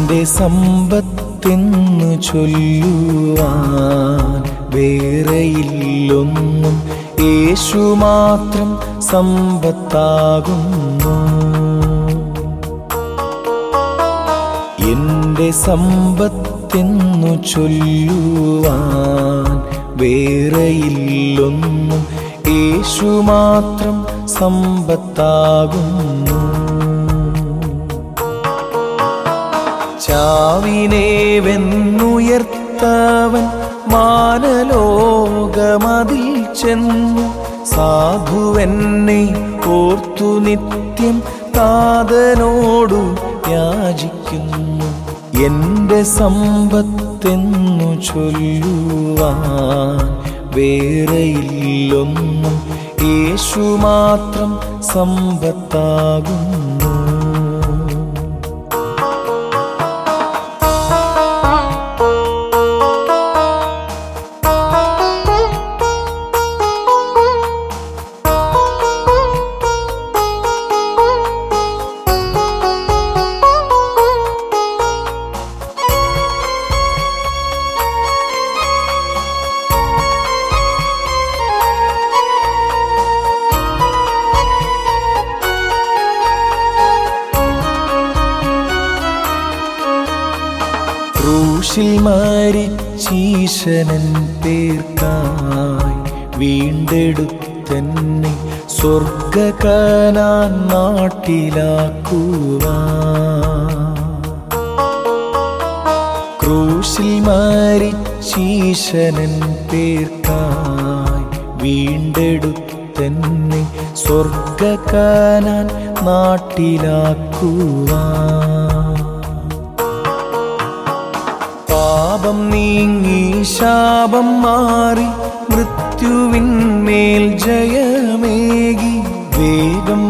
എന്റെ സമ്പത്തെന്നു ചൊല്ലുവാൻ വേറെയില്ലൊന്നും യേശു മാത്രം സമ്പത്താകുന്നു എന്റെ സമ്പത്തെന്നു ചൊല്ലുവാൻ വേറെയില്ലൊന്നും യേശു മാത്രം സമ്പത്താകുന്നു ചാവിനെ വെന്നുയർത്തവൻ മാനലോകമതിൽ ചെന്നു സാധുവെന്നെ ഓർത്തു നിത്യം താതനോടു യാചിക്കുന്നു എന്റെ സമ്പത്തെന്നു ചൊല്ലുവാൻ വേറെയില്ലൊന്നും യേശു മാത്രം സമ്പത്താകുന്നു ക്രൂശിൽ മരിച്ചീശനൻ പേർക്കായി വീണ്ടെടുത്തെന്നെ സ്വർഗകനാൻ നാട്ടിലാക്കുവാ ക്രൂശിൽ മരിച്ചീശനൻ പേർക്കായി വീണ്ടെടുത്തെന്നെ സ്വർഗകനാൻ നാട്ടിലാക്കുവാ പാപം നീങ്ങി ശാപം മാറി മൃത്യുവിന്മേൽ ജയമേകി വേഗം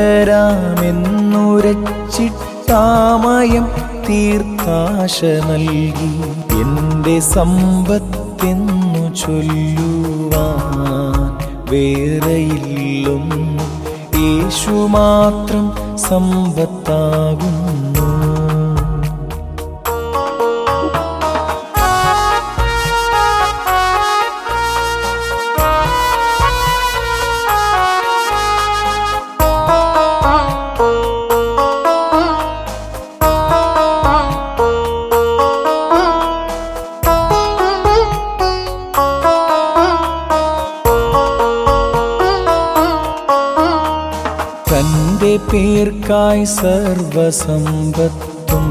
വരാമെന്നുരച്ചിട്ടാമയം തീർത്താശ നൽകി എന്റെ സമ്പത്തെന്നു ചൊല്ലുവാൻ വേറെയില്ലൊന്നും യേശു മാത്രം സമ്പത്താകുന്നു തന്റെ പേർക്കായി സർവസമ്പത്തും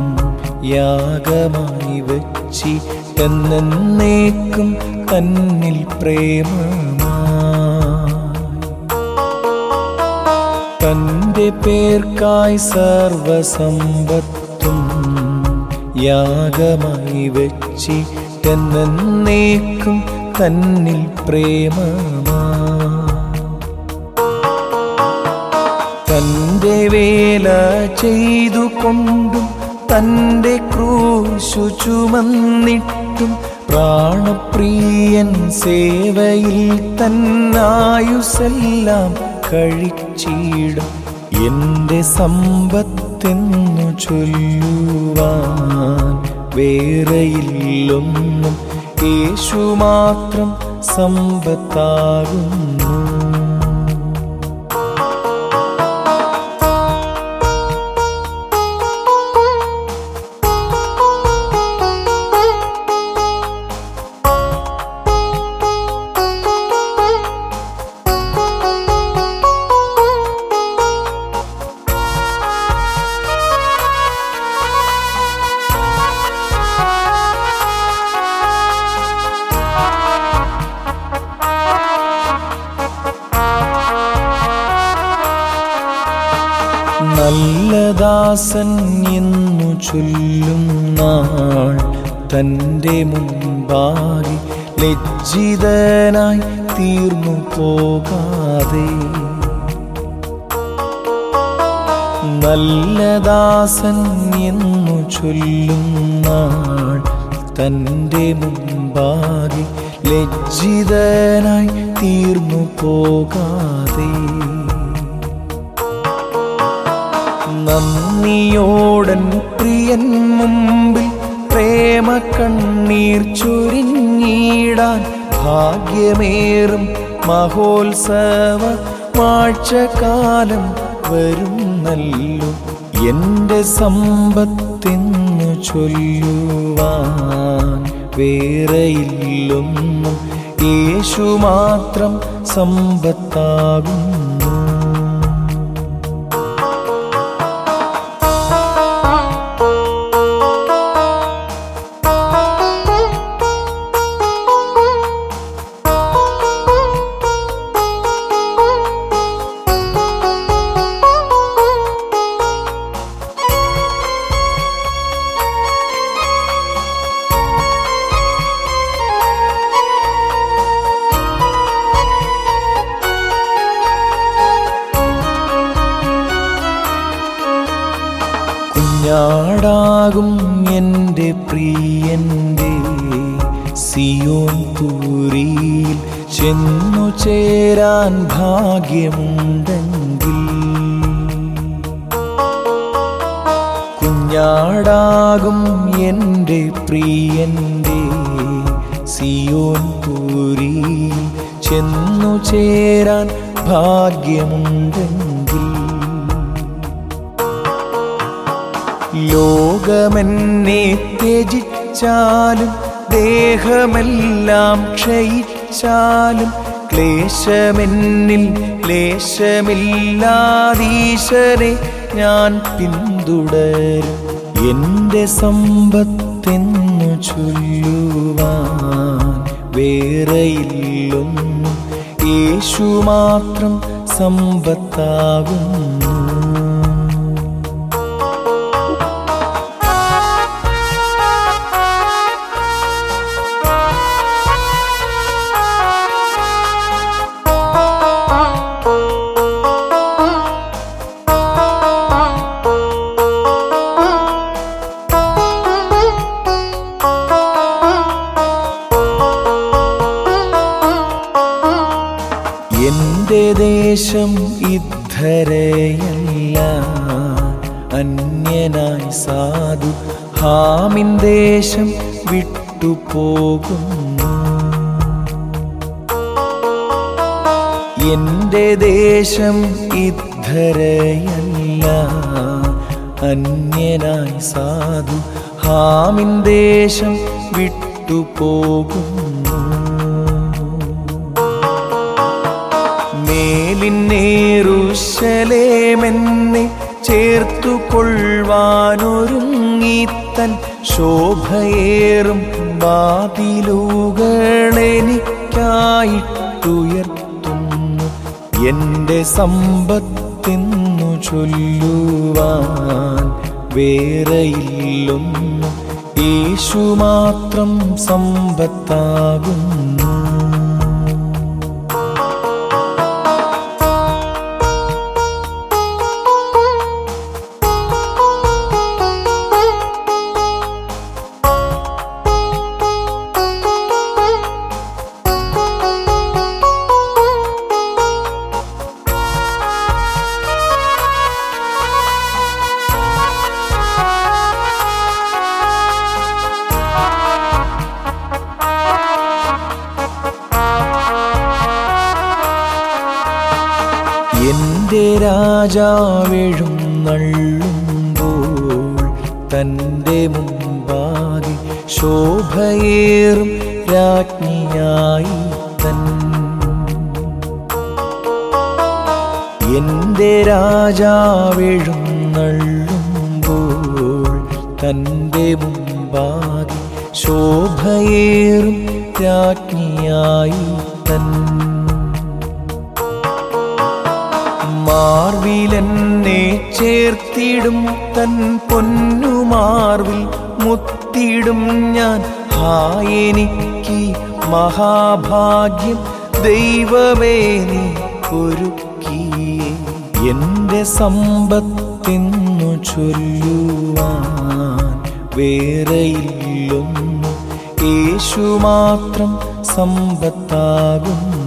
യാഗമായി വച്ചി എന്നേക്കും തന്നിൽ പ്രേമമായി തന്റെ പേർക്കായി സർവസമ്പത്തും യാഗമായി വച്ചി എന്നേക്കും തന്നിൽ പ്രേമമായി തന്റെ വേല ചെയ്തു കൊണ്ടും തന്റെ ക്രൂശു ചുമന്നിട്ടും പ്രാണപ്രിയൻ സേവയിൽ തന്നായുസെല്ലാം കഴിച്ചിടും എന്റെ സമ്പത്തെന്നു ചൊല്ലുവാൻ വേറെയില്ലൊന്നും യേശു മാത്രം സമ്പത്താകുന്നു നല്ല ദാസൻ എന്നു ചൊല്ലും നാൾ തൻ്റെ മുമ്പാകെ ലജ്ജിതനായി തീർന്നു പോകാതെ നല്ല ദാസൻ എന്നു ചൊല്ലും നാൾ തൻ്റെ മുമ്പാകെ ലജ്ജിതനായി തീർന്നു പോകാതെ നന്ദിയോടൻ പ്രിയൻ മുമ്പിൽ പ്രേമ കണ്ണീർ ചൊരിഞ്ഞിടാൻ ഭാഗ്യമേറും മഹോത്സവ വാഴ്ചകാലം വരുന്നല്ലോ എന്റെ സമ്പത്തെന്നു ചൊല്ലുവാൻ വേറെയില്ലൊന്നും യേശു മാത്രം സമ്പത്താകുന്നു കുഞ്ഞാടാകും എൻ്റെ പ്രിയൻ്റെ സിയോൻ പൂരിയിൽ ചെന്നു ചേരാൻ ഭാഗ്യമുണ്ടെങ്കിൽ കുഞ്ഞാടാകും എൻ്റെ പ്രിയൻ്റെ സിയോൻ പൂരിയിൽ ചെന്നു ചേരാൻ ഭാഗ്യമുണ്ടെങ്കിൽ ലോകമെന്നെ ത്യജിച്ചാലും ദേഹമെല്ലാം ക്ഷയിച്ചാലും ക്ലേശമെന്നിൽ ക്ലേശമില്ലാതീശനെ ഞാൻ പിന്തുടരും എൻ്റെ സമ്പത്തെന്നു ചൊല്ലുവാൻ വേറെയില്ലൊന്നും യേശു മാത്രം സമ്പത്താകുന്നു എന്റെ ദേശം ഇദ്ധരയല്ല അന്യനായി സാധു ഹാമിൻ ദേശം വിട്ടുപോകുന്നു എന്റെ ദേശം ഇദ്ധരയല്ല അന്യനായി സാധു ഹാമിൻ ദേശം വിട്ടുപോകുന്നു മേലിന്നേറുശലേമെന്നെ ചേർത്തു കൊള്ളുവാനൊരുങ്ങിത്തൻ ശോഭയേറും വാതിലുകളെനിക്കായിട്ടുയർത്തുന്നു എന്റെ സമ്പത്തെന്നു ചൊല്ലുവാൻ വേറെയില്ലൊന്നും യേശു മാത്രം സമ്പത്താകുന്നു എന്റെ രാജാവെഴും നള്ളുമ്പോൾ തൻ്റെ മുമ്പാകെ ശോഭയേറും രാജ്ഞിയായി തൻ എന്റെ രാജാവെഴും നള്ളുമ്പോൾ തൻ്റെ മുമ്പാകെ ശോഭയേറും രാജ്ഞിയായി തൻ മാർവിലെന്നെ ചേർത്തിടും തൻ പൊന്നുമാർവിൽ മുത്തിടും ഞാൻ ഹായെനിക്ക് മഹാഭാഗ്യം ദൈവമേ നീ ഒരുക്കിയേ എന്റെ സമ്പത്തെന്നു ചൊല്ലുവാൻ വേറെയില്ലൊന്നും യേശു മാത്രം സമ്പത്താകുന്നു